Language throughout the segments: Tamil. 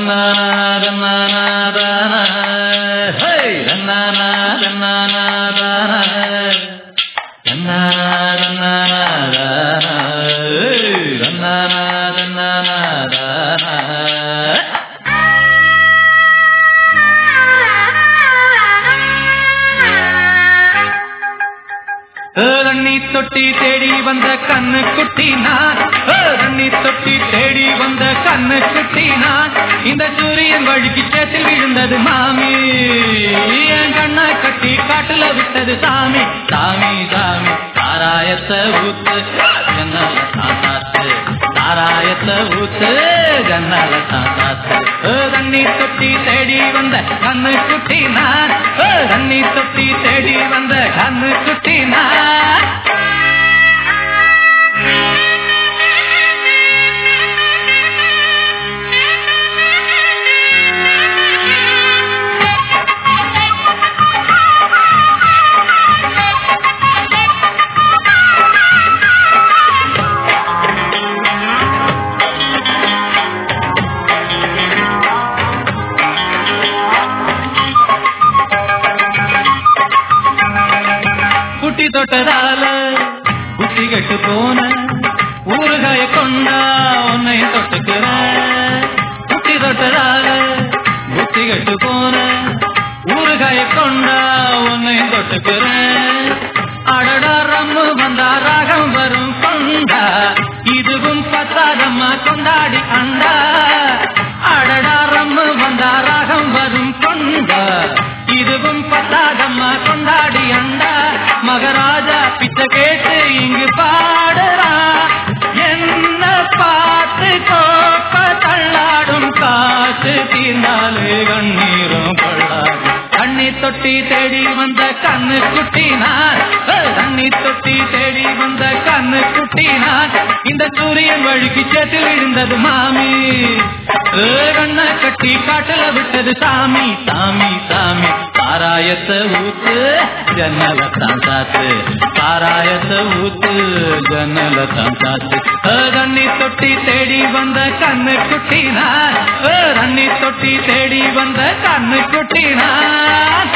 தண்ணி தொட்டி தேடி வந்த கண்ணு குட்டி நான் தண்ணி தொட்டி தேடி வந்த கண்ணு குட்டி நான் இந்த சூரியன் வழுக்கி சேத்தில் விழுந்தது மாமி என் கண்ணை கட்டி காட்டுல விட்டது சாமி சாமி சாமி சாராயத்தை ஊத்து ஜன்னல சாத்தாத்து சாராயத்தை ஊத்து ஜன்னல சாத்தாத்து தண்ணி தொட்டி தேடி வந்த கண்ணு குட்டி நான் தண்ணி தொட்டி தேடி வந்த கண்ணு குட்டி நான் குட்டி தொட்டதால குட்டி கட்டு போன ஊறுகாய கொண்டா உன்னை தொட்டுக்கிற குட்டி தொட்டதால குட்டி கட்டு போன ஊறுகாய கொண்டா உன்னை தொட்டுக்கிற அடடா ரம்மு வந்தா ராகம் வரும் கொண்டா இதுவும் பத்தாதம்மா கொண்டாடி அண்டா அடடா ரம்மு வந்தா ராகம் வரும் கொண்டா இதுவும் பத்தாதம்மா கொண்டாடி அண்டா மகராஜா பிச்சை கேட்டு இங்கு பாடுறா என்ன பார்த்து கோப்ப தள்ளாடும் காசு தீர்ந்தாலே கண்ணீரும் கொள்ளாது தண்ணி தொட்டி தேடி வந்த கண்ணு குட்டி நான் தண்ணி தொட்டி தேடி வந்த கண்ணு குட்டி நான் இந்த சூரியன் வழுக்கி சேத்தில் விழுந்தது மாமி கண்ண கட்டி காட்டுல விட்டது சாமி சாமி சாமி சாராயத்தை ஊத்து ஜன்னல தான் சாத்து சாராயத்தை ஊத்து ஜன்னல தான் சாத்து தண்ணி தொட்டி தேடி வந்த கண்ணு குட்டி நான் தண்ணி தொட்டி தேடி வந்த கண்ணு குட்டி நான்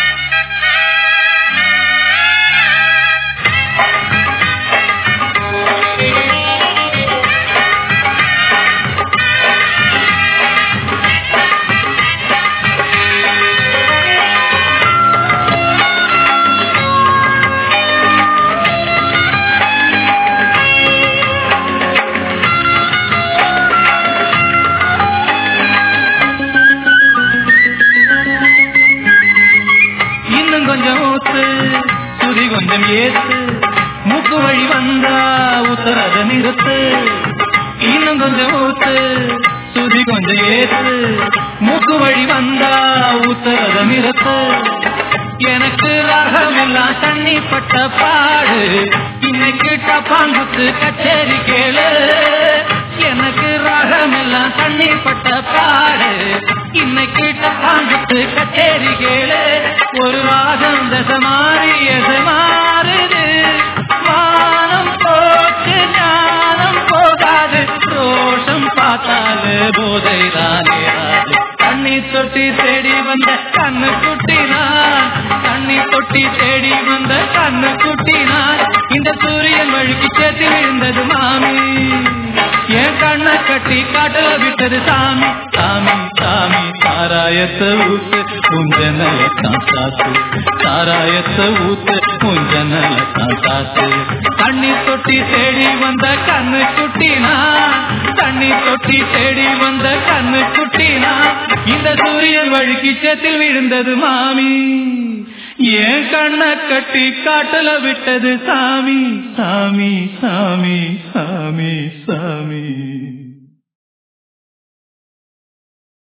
இன்னும் கொஞ்சம் ஊத்து சுதி கொஞ்சம் ஏத்து மூக்கு வழி வந்தா உத்தரத நிறுத்து இன்னும் கொஞ்சம் ஊத்து சுதி கொஞ்சம் ஏத்து மூக்கு வழி வந்தா உத்தரத நிறுத்து எனக்கு ராகமெல்லாம் தண்ணி பட்ட பாடு இன்னைக்கு டப்பாங்குத்து கச்சேரி கேளு எனக்கு ராகமெல்லாம் தண்ணி பட்ட பாடு இன்னைக்கு டப்பாங்குத்து கச்சேரி கேளு ஒரு ராகம் தசை மாறி எசை மாறுது வானம் போச்சு ஞானம் போகாது ரோஷம் பார்த்தாலே போதை தானே தண்ணி தொட்டி தேடி வந்த கண்ணு குட்டினான் தண்ணி தொட்டி தேடி வந்த கண்ணு குட்டினான் இந்த சூரியன் வழுக்கி சேர்த்து விழுந்தது மாமி என் கண்ணை கட்டி காட்டுல விட்டது சாமி சாமி சாமி சாராயத்தை ஊத்து குஞ்சனல காத்து சாராயத்தை ஊத்து குஞ்சனல காத்து தண்ணி தொட்டி தேடி வந்த கண்ணு குட்டினா தண்ணி தொட்டி தேடி வந்த கண்ணு குட்டினா இந்த சூரியன் வழுக்கி சேத்தில் விழுந்தது மாமி என் கண்ணை கட்டி காட்டுல விட்டது சாமி சாமி சாமி சாமி சாமி